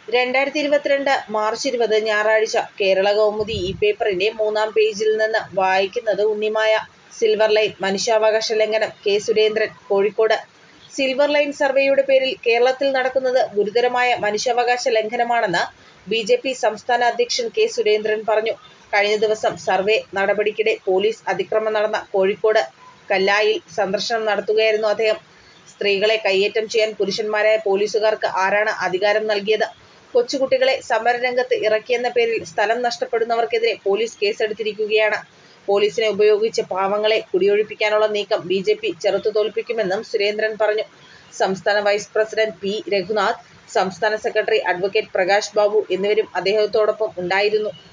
രണ്ടായിരത്തി ഇരുപത്തിരണ്ട് മാർച്ച് ഇരുപത് ഞായറാഴ്ച കേരള കൗമുദി ഈ പേപ്പറിന്റെ മൂന്നാം പേജിൽ നിന്ന് വായിക്കുന്നത് ഉണ്ണിമായ. സിൽവർ ലൈൻ മനുഷ്യാവകാശ ലംഘനം K Surendran Kozhikode silver line സർവേയുടെ പേരിൽ കേരളത്തിൽ നടക്കുന്നത് ഗുരുതരമായ മനുഷ്യാവകാശ ലംഘനമാണെന്ന് ബി ജെ പി സംസ്ഥാന അധ്യക്ഷൻ കെ സുരേന്ദ്രൻ പറഞ്ഞു. കഴിഞ്ഞ ദിവസം സർവേ നടപടിക്കിടെ പോലീസ് അതിക്രമം നടന്ന കോഴിക്കോട് കല്ലായിയിൽ സന്ദർശനം നടത്തുകയായിരുന്നു അദ്ദേഹം. സ്ത്രീകളെ കയ്യേറ്റം ചെയ്യാൻ പുരുഷന്മാരായ പോലീസുകാർക്ക് ആരാണ് അധികാരം നൽകിയത്? കൊച്ചുകുട്ടികളെ സമരരംഗത്ത് ഇറക്കിയെന്ന പേരിൽ സ്ഥലം നഷ്ടപ്പെടുന്നവർക്കെതിരെ പോലീസ് കേസെടുത്തിരിക്കുകയാണ്. പോലീസിനെ ഉപയോഗിച്ച് പാവങ്ങളെ കുടിയൊഴിപ്പിക്കാനുള്ള നീക്കം ബി ജെ പി ചെറുത്തുതോൽപ്പിക്കുമെന്നും സുരേന്ദ്രൻ പറഞ്ഞു. സംസ്ഥാന വൈസ് പ്രസിഡന്റ് പി രഘുനാഥ്, സംസ്ഥാന സെക്രട്ടറി അഡ്വ പ്രകാശ് ബാബു എന്നിവരും അദ്ദേഹത്തോടൊപ്പം ഉണ്ടായിരുന്നു.